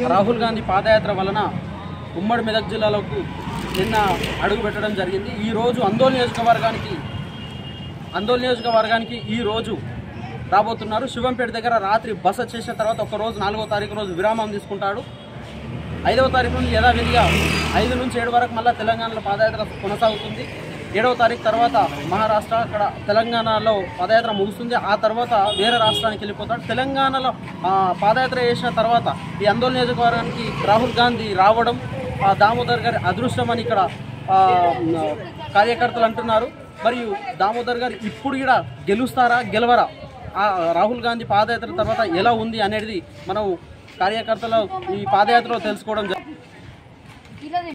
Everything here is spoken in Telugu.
రాహుల్ గాంధీ పాదయాత్ర వలన ఉమ్మడి మెదక్ జిల్లాలోకి నిన్న అడుగు పెట్టడం జరిగింది ఈ రోజు అందోల్ నియోజకవర్గానికి అందోల్ నియోజకవర్గానికి ఈ రోజు రాబోతున్నారు శివంపేట దగ్గర రాత్రి బస చేసిన తర్వాత ఒక రోజు నాలుగో తారీఖు రోజు విరామం తీసుకుంటాడు ఐదవ తారీఖు నుండి యథావిధిగా ఐదు నుంచి ఏడు వరకు మళ్ళీ తెలంగాణలో పాదయాత్ర కొనసాగుతుంది ఏడవ తారీఖు తర్వాత మహారాష్ట్ర అక్కడ తెలంగాణలో పాదయాత్ర ముగుస్తుంది ఆ తర్వాత వేరే రాష్ట్రానికి వెళ్ళిపోతాడు తెలంగాణలో ఆ, పాదయాత్ర చేసిన తర్వాత ఈ ఆందోళన నియోజకవర్గానికి రాహుల్ గాంధీ రావడం ఆ, దామోదర్ గారి అదృష్టం అని ఇక్కడ ఆ, కార్యకర్తలు అంటున్నారు మరియు దామోదర్ గారు ఇప్పుడు కూడా గెలుస్తారా గెలవరా ఆ రాహుల్ గాంధీ పాదయాత్ర తర్వాత ఎలా ఉంది అనేది మనం కార్యకర్తలు ఈ పాదయాత్రలో తెలుసుకోవడం జరుగుతుంది